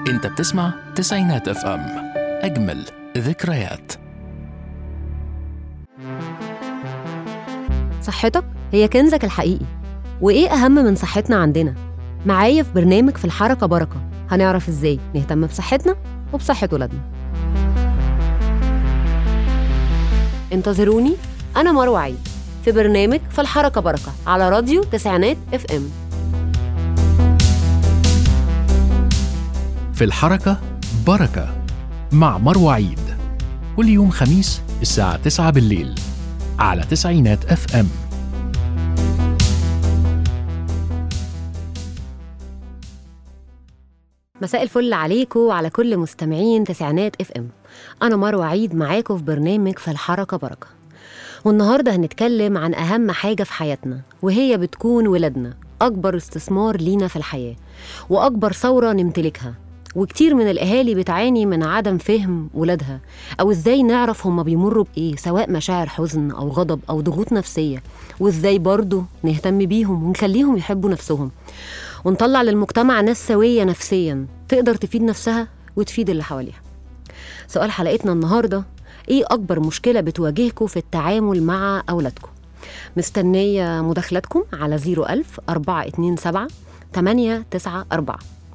انت بتسمع تسعينات اف ام اجمل ذكريات صحتك هي كنزك الحقيقي وإيه أهم من صحتنا عندنا؟ معايا في برنامج في الحركة بركة هنعرف إزاي نهتم بصحتنا وبصحة ولادنا انتظروني أنا مروة عيد في برنامج في الحركة بركة على راديو تسعينات اف ام في الحركة بركة مع مروة عيد كل يوم خميس الساعة 9 بالليل على تسعينات اف ام مساء الفل عليكم وعلى كل مستمعين تسعينات اف ام انا مروه عيد معاكم في برنامج في الحركه بركه والنهارده هنتكلم عن اهم حاجه في حياتنا وهي بتكون ولادنا اكبر استثمار لينا في الحياه واكبر ثوره نمتلكها وكتير من الاهالي بتعاني من عدم فهم ولادها او ازاي نعرف هما بيمروا بايه سواء مشاعر حزن او غضب او ضغوط نفسيه وازاي برضه نهتم بيهم ونخليهم يحبوا نفسهم ونطلع للمجتمع ناس سوية نفسيا تقدر تفيد نفسها وتفيد اللي حواليها سؤال حلقتنا النهاردة ايه أكبر مشكلة بتواجهكم في التعامل مع أولادكم مستنية مداخلتكم على 01000 427 894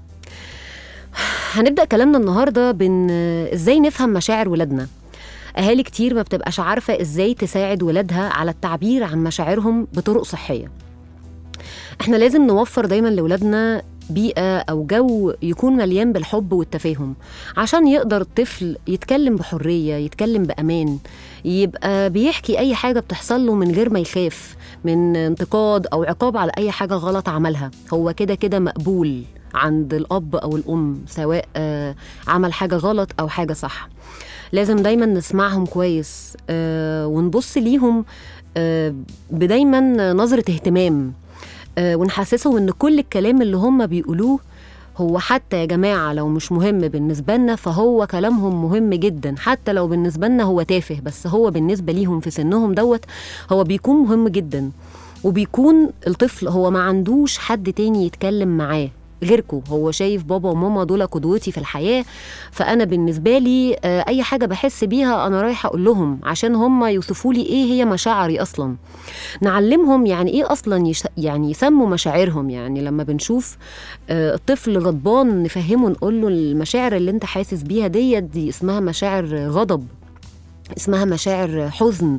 هنبدأ كلامنا النهاردة بن ازاي نفهم مشاعر ولادنا أهالي كتير ما بتبقاش عارفة ازاي تساعد ولادها على التعبير عن مشاعرهم بطرق صحية احنا لازم نوفر دايما لولادنا بيئة أو جو يكون مليان بالحب والتفاهم عشان يقدر الطفل يتكلم بحرية يتكلم بأمان يبقى بيحكي أي حاجة بتحصل له من غير ما يخاف من انتقاد أو عقاب على أي حاجة غلط عملها هو كده كده مقبول عند الأب أو الأم سواء آه، عمل حاجة غلط أو حاجة صح لازم دايما نسمعهم كويس آه، ونبص ليهم آه، بدايما نظرة اهتمام آه، ونحسسهم ان كل الكلام اللي هم بيقولوه هو حتى يا جماعة لو مش مهم بالنسبة لنا فهو كلامهم مهم جدا حتى لو بالنسبة لنا هو تافه بس هو بالنسبة ليهم في سنهم دوت هو بيكون مهم جدا وبيكون الطفل هو ما عندوش حد تاني يتكلم معاه غيركم هو شايف بابا وماما دول قدوتي في الحياة فأنا بالنسبة لي آه، أي حاجة بحس بيها أنا رايحة أقول لهم عشان هم يوصفوا لي إيه هي مشاعري أصلا نعلمهم يعني ايه اصلا يش... يعني يسموا مشاعرهم يعني لما بنشوف آه، الطفل غضبان نفهمه نقول له المشاعر اللي انت حاسس بيها ديت دي اسمها مشاعر غضب اسمها مشاعر حزن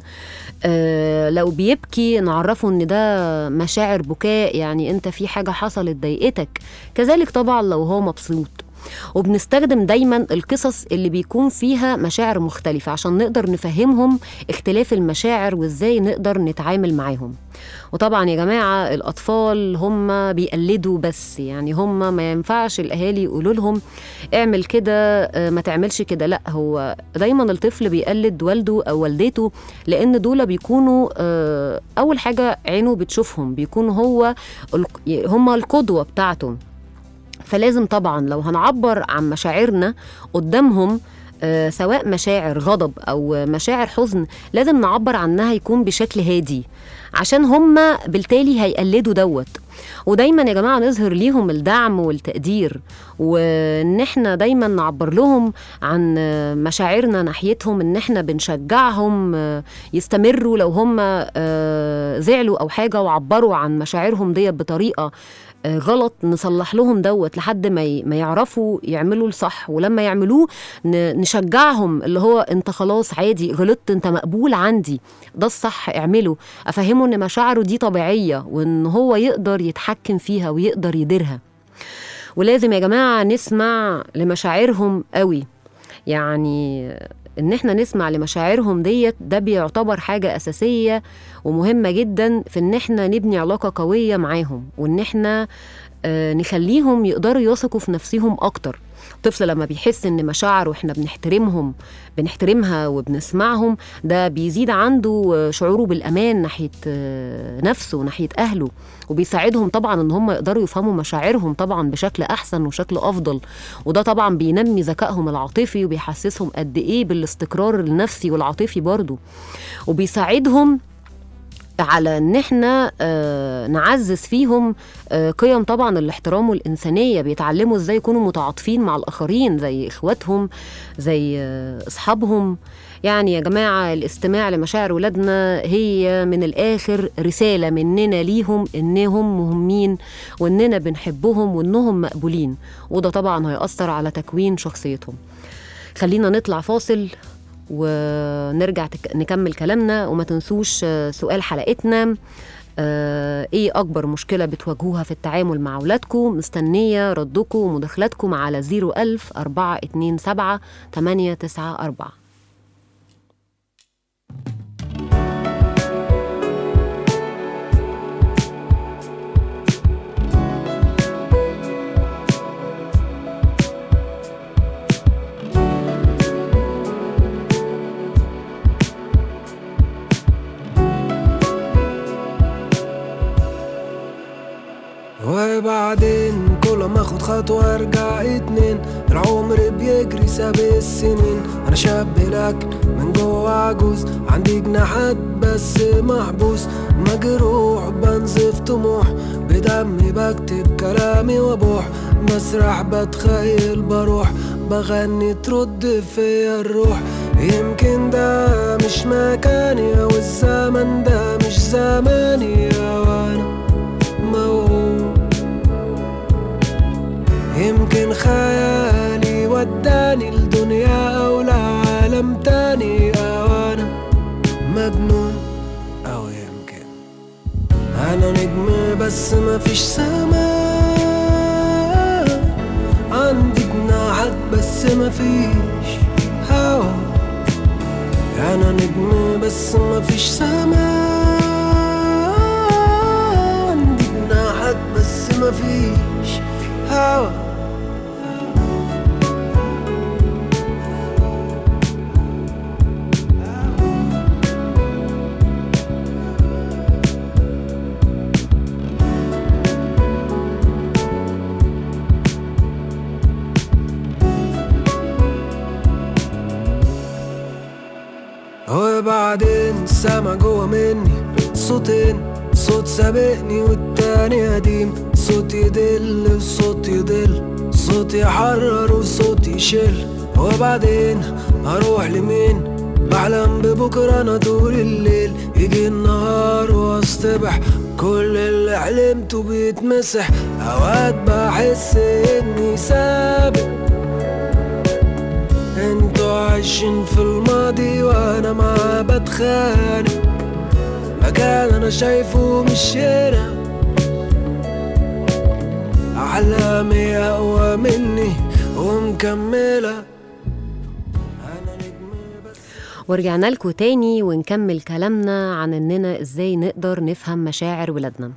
آه لو بيبكي نعرفه ان ده مشاعر بكاء يعني انت في حاجه حصلت ضايقتك كذلك طبعا لو هو مبسوط وبنستخدم دايما القصص اللي بيكون فيها مشاعر مختلفة عشان نقدر نفهمهم اختلاف المشاعر وازاي نقدر نتعامل معاهم وطبعا يا جماعة الأطفال هم بيقلدوا بس يعني هم ما ينفعش الأهالي يقولوا لهم اعمل كده آه، ما تعملش كده لا هو دايما الطفل بيقلد والده أو والدته لأن دول بيكونوا آه، أول حاجة عينه بتشوفهم بيكون هو الق- هم القدوة بتاعته فلازم طبعا لو هنعبر عن مشاعرنا قدامهم آه، سواء مشاعر غضب او مشاعر حزن لازم نعبر عنها يكون بشكل هادي عشان هم بالتالي هيقلدوا دوت ودايما يا جماعه نظهر ليهم الدعم والتقدير وان احنا دايما نعبر لهم عن آه، مشاعرنا ناحيتهم ان احنا بنشجعهم آه، يستمروا لو هم آه، زعلوا او حاجه وعبروا عن مشاعرهم ديت بطريقه آه، غلط نصلح لهم دوت لحد ما ي- ما يعرفوا يعملوا الصح ولما يعملوه ن- نشجعهم اللي هو انت خلاص عادي غلطت انت مقبول عندي ده الصح اعمله افهمه ان مشاعره دي طبيعيه وان هو يقدر يتحكم فيها ويقدر يديرها ولازم يا جماعه نسمع لمشاعرهم قوي يعني ان احنا نسمع لمشاعرهم ديت ده بيعتبر حاجه اساسيه ومهمه جدا في ان احنا نبني علاقه قويه معاهم وان احنا آه، نخليهم يقدروا يثقوا في نفسهم اكتر الطفل لما بيحس ان مشاعره احنا بنحترمهم بنحترمها وبنسمعهم ده بيزيد عنده آه، شعوره بالامان ناحيه آه، نفسه وناحيه اهله وبيساعدهم طبعا ان هم يقدروا يفهموا مشاعرهم طبعا بشكل احسن وشكل افضل وده طبعا بينمي ذكائهم العاطفي وبيحسسهم قد ايه بالاستقرار النفسي والعاطفي برضه وبيساعدهم على ان احنا آه، نعزز فيهم آه، قيم طبعا الاحترام والانسانيه بيتعلموا ازاي يكونوا متعاطفين مع الاخرين زي اخواتهم زي آه، اصحابهم يعني يا جماعه الاستماع لمشاعر ولادنا هي من الاخر رساله مننا ليهم انهم مهمين واننا بنحبهم وانهم مقبولين وده طبعا هيأثر على تكوين شخصيتهم خلينا نطلع فاصل ونرجع تك... نكمل كلامنا وما تنسوش آه، سؤال حلقتنا آه، ايه اكبر مشكله بتواجهوها في التعامل مع اولادكم مستنيه ردكم ومداخلاتكم على 01000 427 894 وبعدين كل ما اخد خطوة ارجع اتنين العمر بيجري ساب السنين انا شاب لكن من جوه عجوز عندي جناحات بس محبوس مجروح بنزف طموح بدمي بكتب كلامي وابوح بسرح بتخيل بروح بغني ترد فيا الروح يمكن ده مش مكاني او الزمن ده مش زماني وانا موهوم يمكن خيالي وداني لدنيا أو لعالم تاني أو أنا مجنون أو يمكن أنا نجم بس مفيش سماء عندي جناحات بس مفيش هوا أنا نجم بس مفيش سماء عندي جناحات بس مفيش هوا وبعدين سامع جوا مني صوتين صوت سابقني والتاني قديم صوت يدل وصوت يضل صوت يحرر وصوت يشل وبعدين اروح لمين بحلم ببكرة انا طول الليل يجي النهار واصطبح كل اللي حلمته بيتمسح اوقات بحس اني سابق انتوا عايشين في الماضي وانا معاه بتخانق مكان انا شايفه مش هنا احلامي اقوى مني ومكمله انا نجم بس ورجعنا لكم تاني ونكمل كلامنا عن اننا ازاي نقدر نفهم مشاعر ولادنا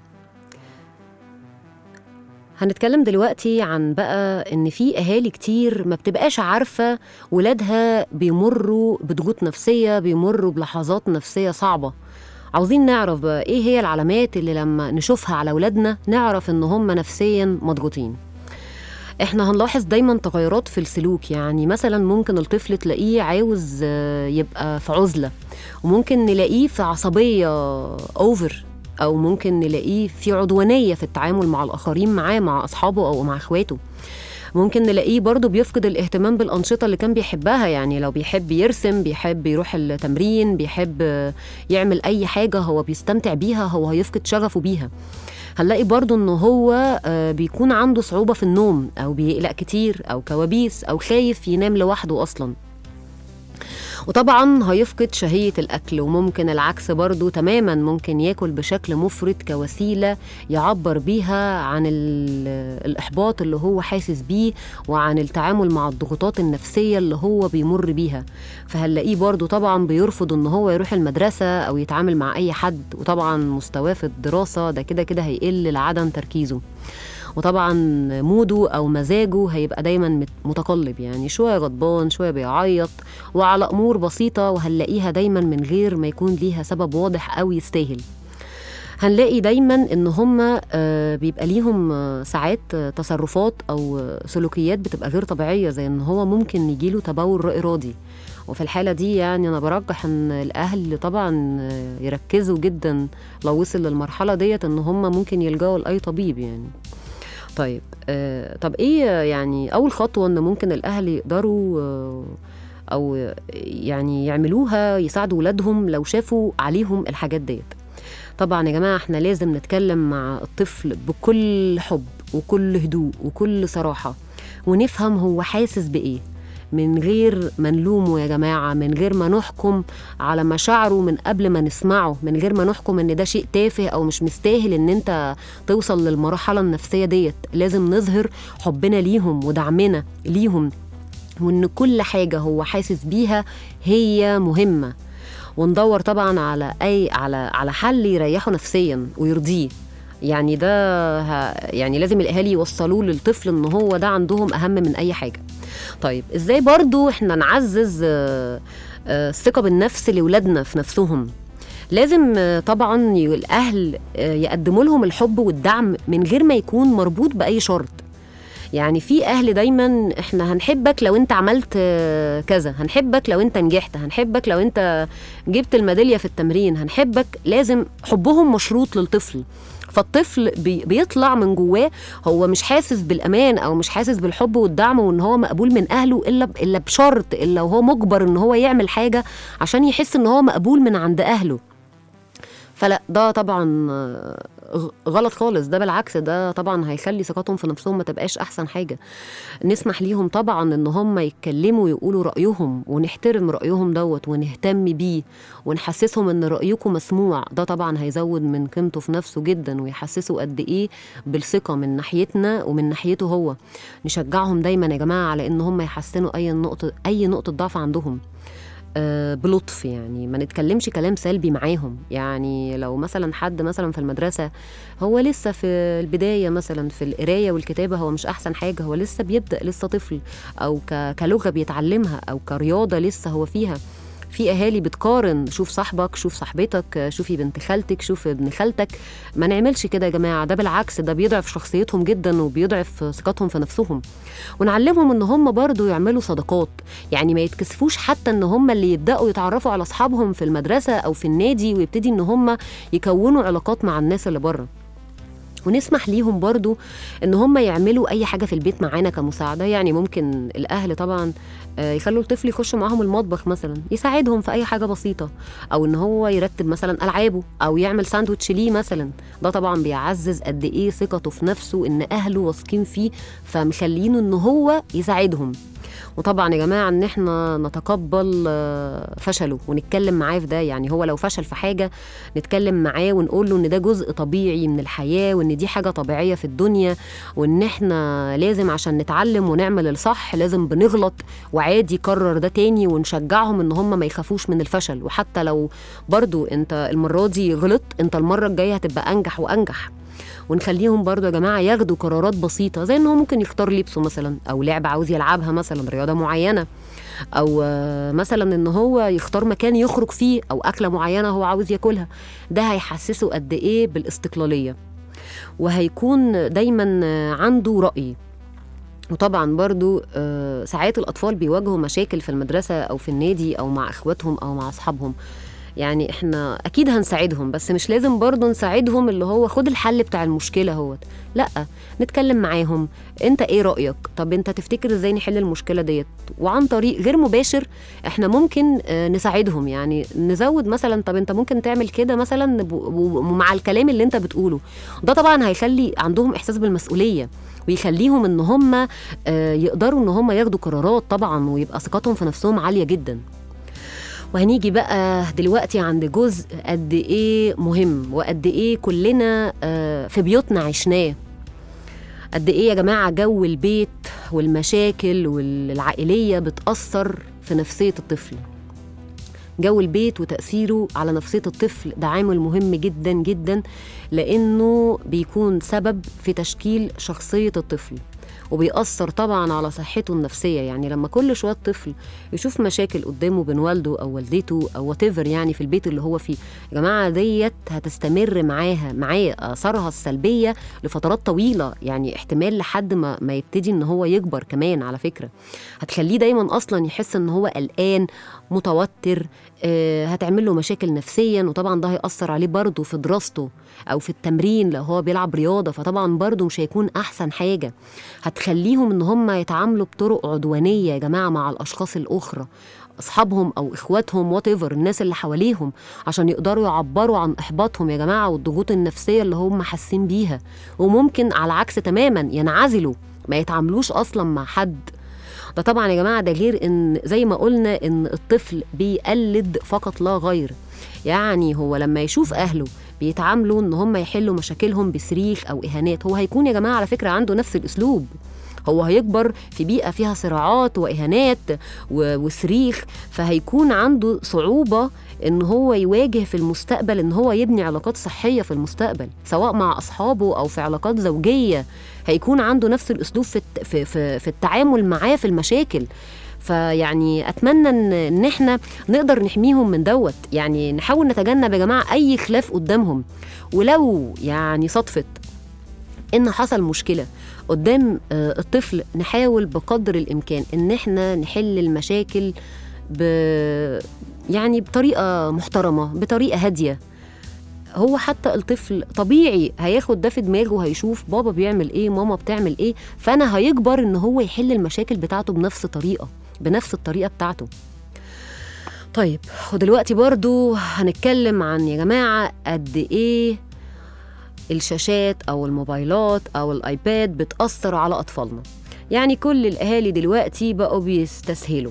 هنتكلم دلوقتي عن بقى ان في اهالي كتير ما بتبقاش عارفه ولادها بيمروا بضغوط نفسيه بيمروا بلحظات نفسيه صعبه عاوزين نعرف بقى ايه هي العلامات اللي لما نشوفها على ولادنا نعرف ان هم نفسيا مضغوطين احنا هنلاحظ دايما تغيرات في السلوك يعني مثلا ممكن الطفل تلاقيه عاوز آه، يبقى في عزله وممكن نلاقيه في عصبيه اوفر او ممكن نلاقيه في عدوانيه في التعامل مع الاخرين معاه مع اصحابه او مع اخواته ممكن نلاقيه برضه بيفقد الاهتمام بالأنشطة اللي كان بيحبها يعني لو بيحب يرسم بيحب يروح التمرين بيحب آه، يعمل أي حاجة هو بيستمتع بيها هو هيفقد شغفه بيها هنلاقي برضه ان هو آه، بيكون عنده صعوبة في النوم او بيقلق كتير او كوابيس او خايف ينام لوحده اصلا وطبعا هيفقد شهية الأكل وممكن العكس برضو تماما ممكن ياكل بشكل مفرط كوسيلة يعبر بيها عن ال- الإحباط اللي هو حاسس بيه وعن التعامل مع الضغوطات النفسية اللي هو بيمر بيها فهنلاقيه برضو طبعا بيرفض ان هو يروح المدرسة أو يتعامل مع أي حد وطبعا مستواه في الدراسة ده كده كده هيقل لعدم تركيزه وطبعا موده او مزاجه هيبقى دايما مت- متقلب يعني شويه غضبان شويه بيعيط وعلى امور بسيطه وهنلاقيها دايما من غير ما يكون ليها سبب واضح او يستاهل هنلاقي دايما ان هم بيبقى ليهم آه، ساعات آه، تصرفات او آه، سلوكيات بتبقى غير طبيعيه زي ان هو ممكن يجيله تبول لا ارادي وفي الحالة دي يعني أنا برجح إن الأهل طبعا آه، يركزوا جدا لو وصل للمرحلة ديت إن هم ممكن يلجأوا لأي طبيب يعني طيب آه طب إيه يعني أول خطوة إن ممكن الأهل يقدروا آه أو يعني يعملوها يساعدوا ولادهم لو شافوا عليهم الحاجات ديت طبعا يا جماعة احنا لازم نتكلم مع الطفل بكل حب وكل هدوء وكل صراحة ونفهم هو حاسس بإيه من غير ما نلومه يا جماعة من غير ما نحكم على مشاعره من قبل ما نسمعه من غير ما نحكم ان ده شيء تافه او مش مستاهل ان انت توصل للمرحلة النفسية ديت لازم نظهر حبنا ليهم ودعمنا ليهم وان كل حاجة هو حاسس بيها هي مهمة وندور طبعا على اي على على حل يريحه نفسيا ويرضيه يعني ده ه- يعني لازم الاهالي يوصلوه للطفل ان هو ده عندهم اهم من اي حاجه طيب ازاي برضو احنا نعزز آه، آه، الثقه بالنفس لاولادنا في نفسهم لازم آه، طبعا ي- الاهل آه، يقدموا لهم الحب والدعم من غير ما يكون مربوط باي شرط يعني في اهل دايما احنا هنحبك لو انت عملت آه، كذا هنحبك لو انت نجحت هنحبك لو انت جبت الميداليه في التمرين هنحبك لازم حبهم مشروط للطفل فالطفل بي بيطلع من جواه هو مش حاسس بالامان او مش حاسس بالحب والدعم وان هو مقبول من اهله الا ب- الا بشرط الا وهو مجبر ان هو يعمل حاجه عشان يحس ان هو مقبول من عند اهله فلا ده طبعا آه، غ- غلط خالص ده بالعكس ده طبعا هيخلي ثقتهم في نفسهم ما تبقاش احسن حاجه نسمح ليهم طبعا ان هم يتكلموا ويقولوا رايهم ونحترم رايهم دوت ونهتم بيه ونحسسهم ان رايكم مسموع ده طبعا هيزود من قيمته في نفسه جدا ويحسسه قد ايه بالثقه من ناحيتنا ومن ناحيته هو نشجعهم دايما يا جماعه على ان هم يحسنوا اي نقطه اي نقطه ضعف عندهم آه، بلطف يعني ما نتكلمش كلام سلبي معاهم يعني لو مثلا حد مثلا في المدرسة هو لسه في البداية مثلا في القراية والكتابة هو مش أحسن حاجة هو لسه بيبدأ لسه طفل أو ك- كلغة بيتعلمها أو كرياضة لسه هو فيها في اهالي بتقارن شوف صاحبك شوف صاحبتك شوفي بنت خالتك شوف ابن خالتك ما نعملش كده يا جماعه ده بالعكس ده بيضعف شخصيتهم جدا وبيضعف ثقتهم في نفسهم ونعلمهم ان هم برضو يعملوا صداقات يعني ما يتكسفوش حتى ان هم اللي يبداوا يتعرفوا على اصحابهم في المدرسه او في النادي ويبتدي ان هم يكونوا علاقات مع الناس اللي بره ونسمح ليهم برضو ان هم يعملوا اي حاجه في البيت معانا كمساعده يعني ممكن الاهل طبعا آه، يخلوا الطفل يخش معاهم المطبخ مثلا يساعدهم في اي حاجه بسيطه او ان هو يرتب مثلا العابه او يعمل ساندوتش ليه مثلا ده طبعا بيعزز قد ايه ثقته في نفسه ان اهله واثقين فيه فمخلينه ان هو يساعدهم وطبعا يا جماعه ان احنا نتقبل آه، فشله ونتكلم معاه في ده يعني هو لو فشل في حاجه نتكلم معاه ونقول له ان ده جزء طبيعي من الحياه وان دي حاجه طبيعيه في الدنيا وان احنا لازم عشان نتعلم ونعمل الصح لازم بنغلط وعادي يكرر ده تاني ونشجعهم ان هم ما يخافوش من الفشل وحتى لو برضو انت المره دي غلط انت المره الجايه هتبقى انجح وانجح ونخليهم برضو يا جماعه ياخدوا قرارات بسيطه زي ان هو ممكن يختار لبسه مثلا او لعبه عاوز يلعبها مثلا رياضه معينه او آه، مثلا ان هو يختار مكان يخرج فيه او اكله معينه هو عاوز ياكلها ده هيحسسه قد ايه بالاستقلاليه وهيكون دايما آه، عنده راي وطبعا برضو آه، ساعات الأطفال بيواجهوا مشاكل في المدرسة أو في النادي أو مع إخواتهم أو مع أصحابهم يعني احنا اكيد هنساعدهم بس مش لازم برضو نساعدهم اللي هو خد الحل بتاع المشكله اهوت لا نتكلم معاهم انت ايه رايك طب انت تفتكر ازاي نحل المشكله ديت وعن طريق غير مباشر احنا ممكن آه، نساعدهم يعني نزود مثلا طب انت ممكن تعمل كده مثلا ب- ومع الكلام اللي انت بتقوله ده طبعا هيخلي عندهم احساس بالمسؤوليه ويخليهم ان هم آه، يقدروا ان هم ياخدوا قرارات طبعا ويبقى ثقتهم في نفسهم عاليه جدا وهنيجي بقى دلوقتي عند جزء قد ايه مهم وقد ايه كلنا آه، في بيوتنا عشناه قد ايه يا جماعه جو البيت والمشاكل والعائليه بتاثر في نفسيه الطفل جو البيت وتاثيره على نفسيه الطفل ده عامل مهم جدا جدا لانه بيكون سبب في تشكيل شخصيه الطفل وبيأثر طبعا على صحته النفسية يعني لما كل شوية طفل يشوف مشاكل قدامه بين والده أو والدته أو واتيفر يعني في البيت اللي هو فيه يا جماعة ديت هتستمر معاها معاه آثارها السلبية لفترات طويلة يعني احتمال لحد ما, ما يبتدي إن هو يكبر كمان على فكرة هتخليه دايما أصلا يحس إن هو قلقان متوتر آه، هتعمل له مشاكل نفسيا وطبعا ده هيأثر عليه برضه في دراسته أو في التمرين لو هو بيلعب رياضة فطبعا برضه مش هيكون أحسن حاجة هتخليهم إن هم يتعاملوا بطرق عدوانية يا جماعة مع الأشخاص الأخرى أصحابهم أو إخواتهم وات الناس اللي حواليهم عشان يقدروا يعبروا عن إحباطهم يا جماعة والضغوط النفسية اللي هم حاسين بيها وممكن على عكس تماما ينعزلوا ما يتعاملوش أصلا مع حد ده طبعا يا جماعه ده غير ان زي ما قلنا ان الطفل بيقلد فقط لا غير يعني هو لما يشوف اهله بيتعاملوا ان هم يحلوا مشاكلهم بصريخ او اهانات هو هيكون يا جماعه على فكره عنده نفس الاسلوب هو هيكبر في بيئة فيها صراعات وإهانات و- وصريخ فهيكون عنده صعوبة إن هو يواجه في المستقبل إن هو يبني علاقات صحية في المستقبل سواء مع أصحابه أو في علاقات زوجية هيكون عنده نفس الأسلوب في الت- في في, في التعامل معاه في المشاكل فيعني اتمنى ان ان احنا نقدر نحميهم من دوت يعني نحاول نتجنب يا جماعه اي خلاف قدامهم ولو يعني صدفت ان حصل مشكله قدام آه، الطفل نحاول بقدر الامكان ان احنا نحل المشاكل ب يعني بطريقه محترمه بطريقه هاديه هو حتى الطفل طبيعي هياخد ده في دماغه وهيشوف بابا بيعمل ايه ماما بتعمل ايه فانا هيكبر ان هو يحل المشاكل بتاعته بنفس طريقه بنفس الطريقه بتاعته طيب ودلوقتي برضو هنتكلم عن يا جماعه قد ايه الشاشات او الموبايلات او الايباد بتاثر على اطفالنا يعني كل الاهالي دلوقتي بقوا بيستسهلوا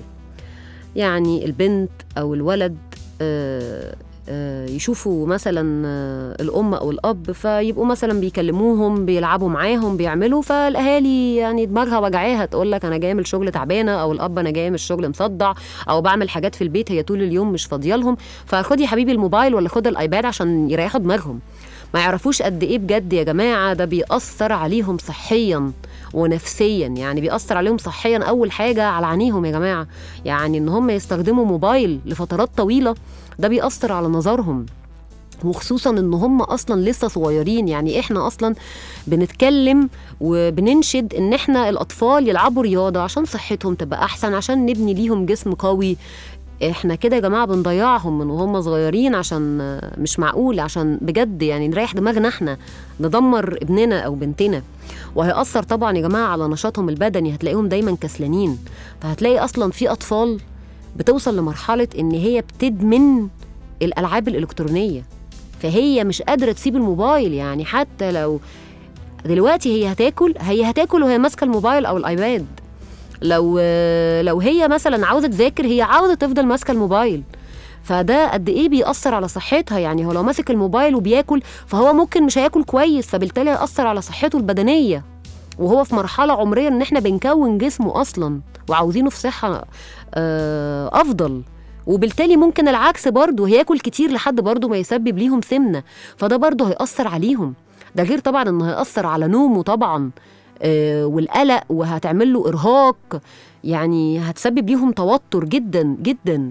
يعني البنت او الولد آه، آه، يشوفوا مثلا آه، الام او الاب فيبقوا مثلا بيكلموهم بيلعبوا معاهم بيعملوا فالاهالي يعني دماغها وجعاها تقول لك انا جايه من الشغل تعبانه او الاب انا جايه من الشغل مصدع او بعمل حاجات في البيت هي طول اليوم مش فاضيه لهم فخد يا حبيبي الموبايل ولا خد الايباد عشان يريحوا دماغهم ما يعرفوش قد ايه بجد يا جماعه ده بيأثر عليهم صحيا ونفسيا يعني بيأثر عليهم صحيا اول حاجه على عينيهم يا جماعه يعني ان هم يستخدموا موبايل لفترات طويله ده بيأثر على نظرهم وخصوصا ان هم اصلا لسه صغيرين يعني احنا اصلا بنتكلم وبننشد ان احنا الاطفال يلعبوا رياضه عشان صحتهم تبقى احسن عشان نبني ليهم جسم قوي احنا كده يا جماعه بنضيعهم من وهم صغيرين عشان آه، مش معقول عشان بجد يعني نريح دماغنا احنا ندمر ابننا او بنتنا وهيأثر طبعا يا جماعه على نشاطهم البدني هتلاقيهم دايما كسلانين فهتلاقي اصلا في اطفال بتوصل لمرحله ان هي بتدمن الالعاب الالكترونيه فهي مش قادره تسيب الموبايل يعني حتى لو دلوقتي هي هتاكل هي هتاكل وهي ماسكه الموبايل او الايباد لو لو هي مثلا عاوزه تذاكر هي عاوزه تفضل ماسكه الموبايل فده قد ايه بيأثر على صحتها يعني هو لو ماسك الموبايل وبياكل فهو ممكن مش هياكل كويس فبالتالي هيأثر على صحته البدنيه وهو في مرحله عمريه ان احنا بنكون جسمه اصلا وعاوزينه في صحه آه، افضل وبالتالي ممكن العكس برضه هياكل كتير لحد برضه ما يسبب ليهم سمنه فده برضه هيأثر عليهم ده غير طبعا انه هيأثر على نومه طبعا آه، والقلق وهتعمل له ارهاق يعني هتسبب ليهم توتر جدا جدا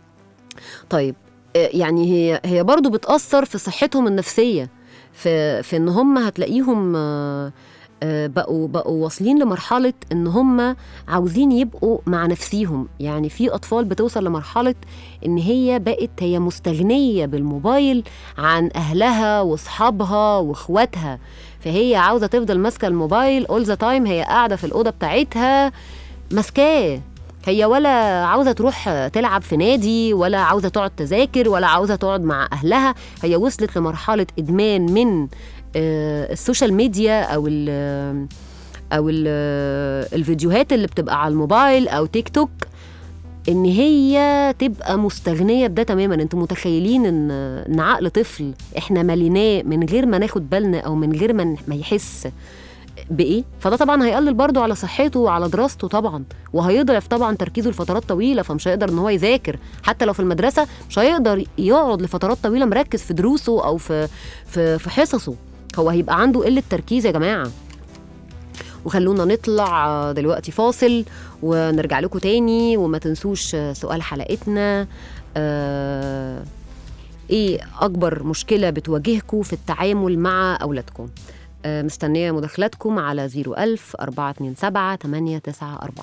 طيب آه، يعني هي هي برضه بتأثر في صحتهم النفسيه في في ان هم هتلاقيهم آه، آه، بقوا بقوا واصلين لمرحله ان هم عاوزين يبقوا مع نفسيهم يعني في اطفال بتوصل لمرحله ان هي بقت هي مستغنيه بالموبايل عن اهلها واصحابها واخواتها فهي عاوزه تفضل ماسكه الموبايل اول ذا تايم هي قاعده في الاوضه بتاعتها ماسكاه هي ولا عاوزه تروح تلعب في نادي ولا عاوزه تقعد تذاكر ولا عاوزه تقعد مع اهلها هي وصلت لمرحله ادمان من آه، السوشيال ميديا او ال او ال الفيديوهات اللي بتبقى على الموبايل او تيك توك ان هي تبقى مستغنيه بده تماما انتوا متخيلين ان ان عقل طفل احنا مليناه من غير ما ناخد بالنا او من غير ما ما يحس بايه فده طبعا هيقلل برضه على صحته وعلى دراسته طبعا وهيضعف طبعا تركيزه لفترات طويله فمش هيقدر ان هو يذاكر حتى لو في المدرسه مش هيقدر يقعد لفترات طويله مركز في دروسه او في في في حصصه هو هيبقى عنده قله تركيز يا جماعه وخلونا نطلع آه، دلوقتي فاصل ونرجع لكم تاني وما تنسوش آه، سؤال حلقتنا آه ايه اكبر مشكله بتواجهكم في التعامل مع اولادكم آه مستنيه مداخلاتكم على 01000 427 894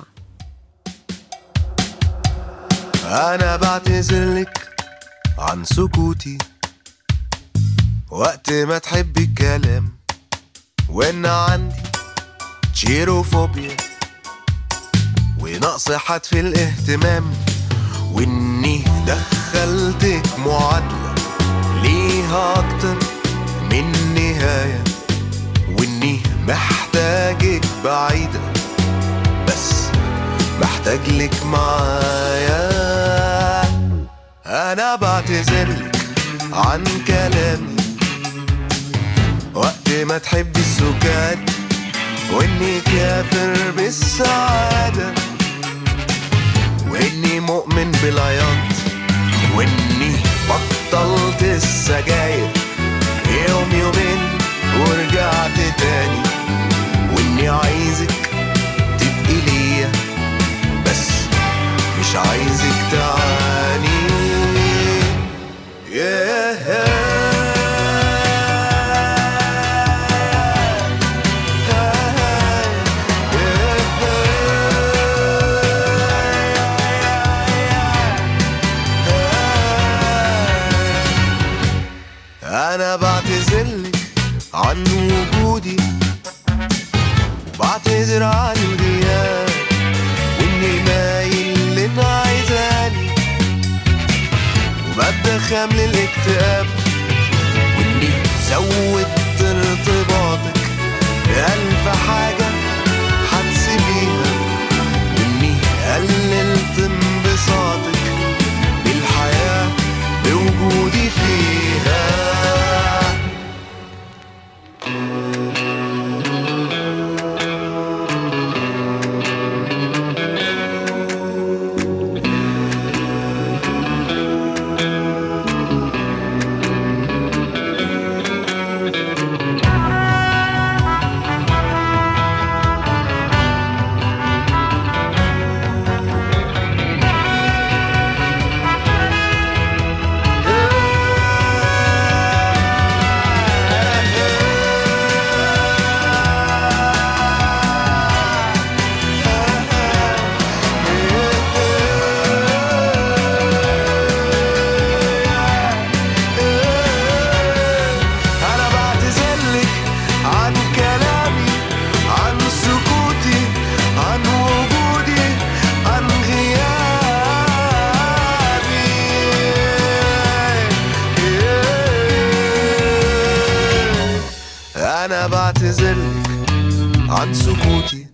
أنا بعتذرلك عن سكوتي وقت ما تحبي الكلام وإن عندي تشيروفوبيا ونقص حد في الاهتمام وإني دخلتك معادلة ليها أكتر من نهاية وإني محتاجك بعيدة بس محتاج لك معايا انا بعتذرلك عن كلامي وقت ما تحبي السكات واني كافر بالسعادة واني مؤمن بالعياط واني بطلت السجاير يوم يومين ورجعت تاني واني عايزك تبقي ليا بس مش عايزك تعاني أنا بعتذرلك عن وجودي وبعتذر عن الغياب واني مايل للي عايزاني وبدخم للاكتئاب واني زودت ارتباطك بألف حاجة هتسيبيها واني قللت انبساطك بالحياة بوجودي فيها أنا بعتذرلك عن كلامي عن سكوتي عن وجودي عن غيابي أنا بعتذرلك عن سكوتي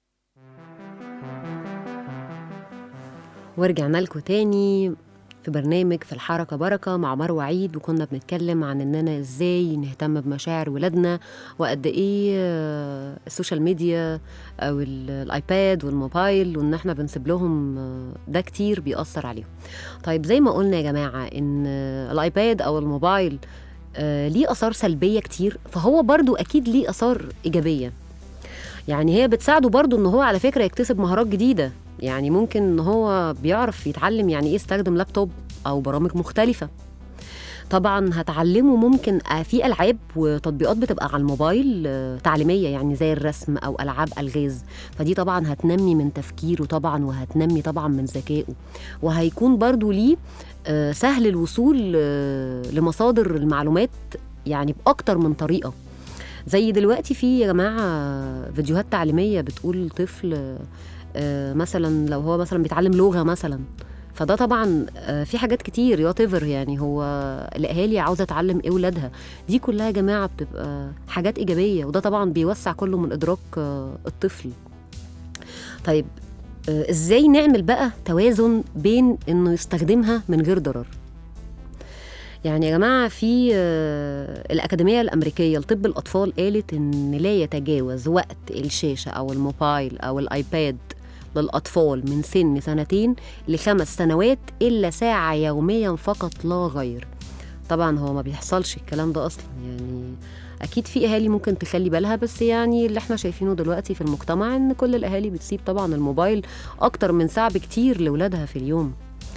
ورجعنا لكم تاني في برنامج في الحركة بركة مع مروة عيد وكنا بنتكلم عن إننا إزاي نهتم بمشاعر ولادنا وقد إيه آه، السوشيال ميديا أو ال- الآيباد والموبايل وإن إحنا بنسيب لهم آه، ده كتير بيأثر عليهم طيب زي ما قلنا يا جماعة إن آه، الآيباد أو الموبايل آه، ليه آثار سلبية كتير فهو برضو أكيد ليه آثار إيجابية يعني هي بتساعده برضو ان هو على فكره يكتسب مهارات جديده يعني ممكن ان هو بيعرف يتعلم يعني ايه يستخدم لابتوب او برامج مختلفه طبعا هتعلمه ممكن آه، في العاب وتطبيقات بتبقى على الموبايل آه، تعليميه يعني زي الرسم او العاب الغاز فدي طبعا هتنمي من تفكيره طبعا وهتنمي طبعا من ذكائه وهيكون برضو ليه آه، سهل الوصول آه، لمصادر المعلومات يعني باكتر من طريقه زي دلوقتي في يا جماعه فيديوهات تعليميه بتقول طفل آه، مثلا لو هو مثلا بيتعلم لغه مثلا فده طبعا آه، في حاجات كتير يوتيفر يعني هو الاهالي عاوزه تعلم ايه ولادها دي كلها يا جماعه بتبقى حاجات ايجابيه وده طبعا بيوسع كله من ادراك آه، الطفل طيب آه، ازاي نعمل بقى توازن بين انه يستخدمها من غير ضرر يعني يا جماعة في آه، الأكاديمية الأمريكية لطب الأطفال قالت إن لا يتجاوز وقت الشاشة أو الموبايل أو الآيباد للأطفال من سن سنتين لخمس سنوات إلا ساعة يوميا فقط لا غير طبعا هو ما بيحصلش الكلام ده أصلا يعني اكيد في اهالي ممكن تخلي بالها بس يعني اللي احنا شايفينه دلوقتي في المجتمع ان كل الاهالي بتسيب طبعا الموبايل اكتر من ساعه بكتير لاولادها في اليوم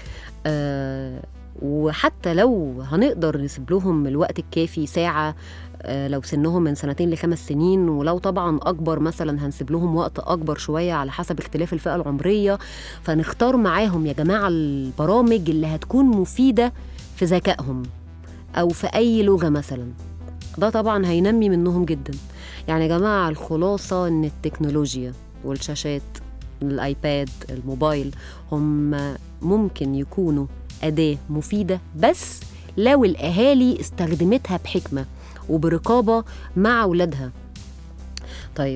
آه وحتى لو هنقدر نسيب لهم الوقت الكافي ساعه آه، لو سنهم من سنتين لخمس سنين ولو طبعا اكبر مثلا هنسيب لهم وقت اكبر شويه على حسب اختلاف الفئه العمريه فنختار معاهم يا جماعه البرامج اللي هتكون مفيده في ذكائهم او في اي لغه مثلا ده طبعا هينمي منهم جدا يعني يا جماعه الخلاصه ان التكنولوجيا والشاشات الايباد الموبايل هم ممكن يكونوا اداه مفيده بس لو الاهالي استخدمتها بحكمه وبرقابه مع اولادها طيب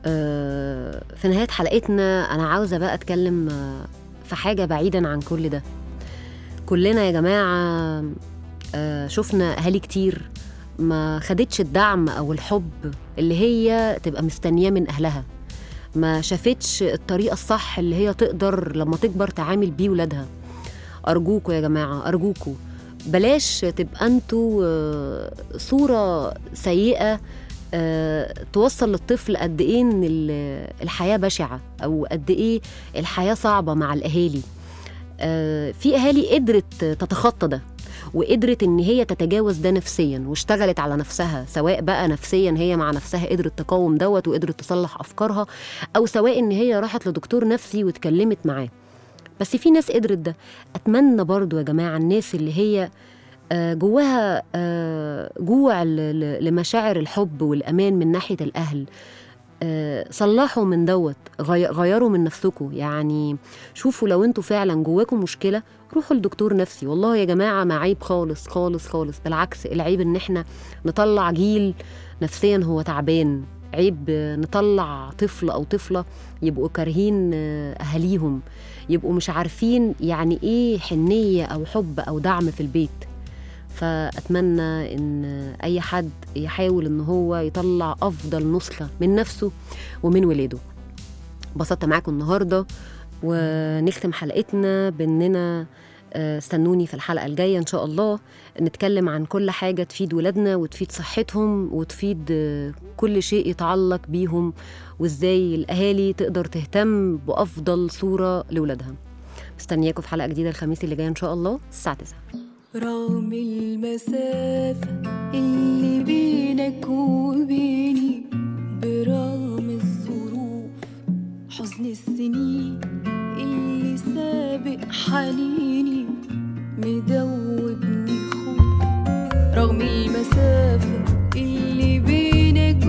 آه في نهايه حلقتنا انا عاوزه بقى اتكلم آه، في حاجه بعيدا عن كل ده كلنا يا جماعه آه شفنا اهالي كتير ما خدتش الدعم او الحب اللي هي تبقى مستنياه من اهلها ما شافتش الطريقه الصح اللي هي تقدر لما تكبر تعامل بيه ولادها ارجوكوا يا جماعه ارجوكوا بلاش تبقى انتوا آه، صوره سيئه آه، توصل للطفل قد ايه ان ال- الحياه بشعه او قد ايه الحياه صعبه مع الاهالي آه، في اهالي قدرت تتخطى ده وقدرت ان هي تتجاوز ده نفسيا واشتغلت على نفسها سواء بقى نفسيا هي مع نفسها قدرت تقاوم دوت وقدرت تصلح افكارها او سواء ان هي راحت لدكتور نفسي واتكلمت معاه بس في ناس قدرت ده اتمنى برضو يا جماعه الناس اللي هي آه، جواها آه، جوع ل- ل- لمشاعر الحب والامان من ناحيه الاهل آه، صلحوا من دوت غي- غيروا من نفسكم يعني شوفوا لو انتوا فعلا جواكم مشكله روحوا لدكتور نفسي والله يا جماعه ما عيب خالص خالص خالص بالعكس العيب ان احنا نطلع جيل نفسيا هو تعبان عيب آه، نطلع طفل او طفله يبقوا كارهين آه، اهاليهم يبقوا مش عارفين يعني ايه حنيه او حب او دعم في البيت فاتمنى ان اي حد يحاول ان هو يطلع افضل نسخه من نفسه ومن ولاده انبسطت معاكم النهارده ونختم حلقتنا باننا آه، استنوني في الحلقه الجايه ان شاء الله نتكلم عن كل حاجه تفيد ولادنا وتفيد صحتهم وتفيد آه، كل شيء يتعلق بيهم وازاي الاهالي تقدر تهتم بافضل صوره لاولادها مستنياكم في حلقه جديده الخميس اللي جاي ان شاء الله الساعه 9 رغم المسافة اللي بينك وبيني برغم الظروف حزن السنين اللي سابق حنيني مدوبني خوف رغم المسافة اللي بينك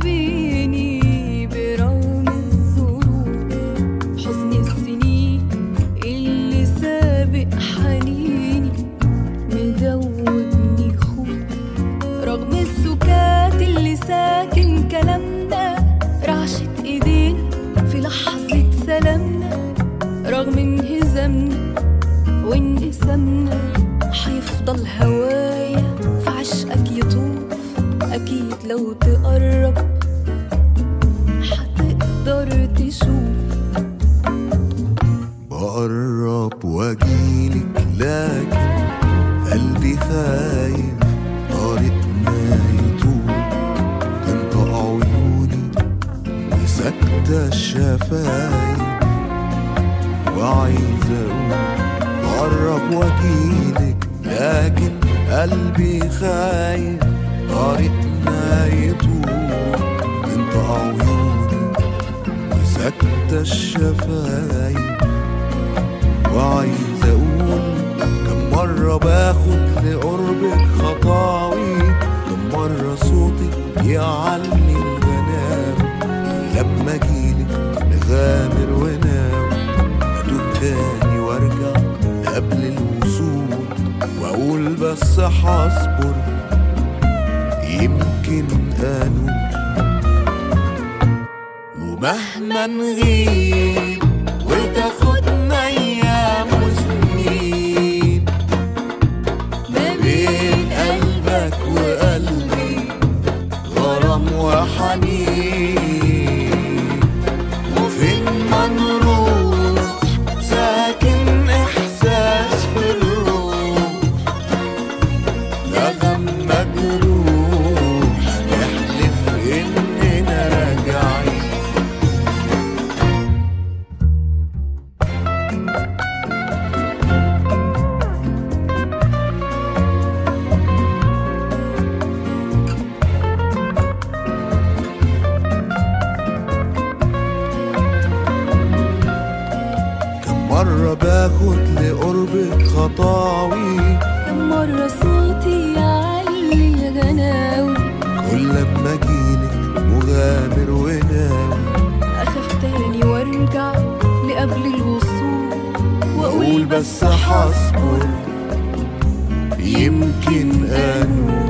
وبيني برغم الظروف حزن السنين اللي سابق حنيني مدوبني خوف رغم السكات اللي ساكن كلامنا رعشة ايدينا في لحظة سلامنا رغم انهزامنا وانقسامنا هيفضل هوايا في عشقك يطوف اكيد لو تقرب هتقدر تشوف بقرب واجيلك لكن قلبي خايف طريقنا يطول تنطق عيوني وساكتة الشفايف وعايز اقول بقرب واجيلك لكن قلبي خايف طريقنا يطول تنطق عيوني وساكتة الشفايف وعايز اقول كم مرة باخد لقربك خطاوي كم مرة صوتي يعلي الغنام لما اجيلك نغامر وناوي اتوب تاني وارجع قبل الوصول واقول بس هصبر يمكن انوب ومهما نغيب وتاخدنا ايام وسنين ما بين قلبك وقلبي غرام وحنين وفين ما نروح ساكن احساس في الروح نغم مجروح مرة باخد لقربك خطاوي كم مرة صوتي يعلي الغناوي كل لما اجيلك مغامر وناوي أخاف تاني وارجع لقبل الوصول واقول بس هصبر يمكن انوي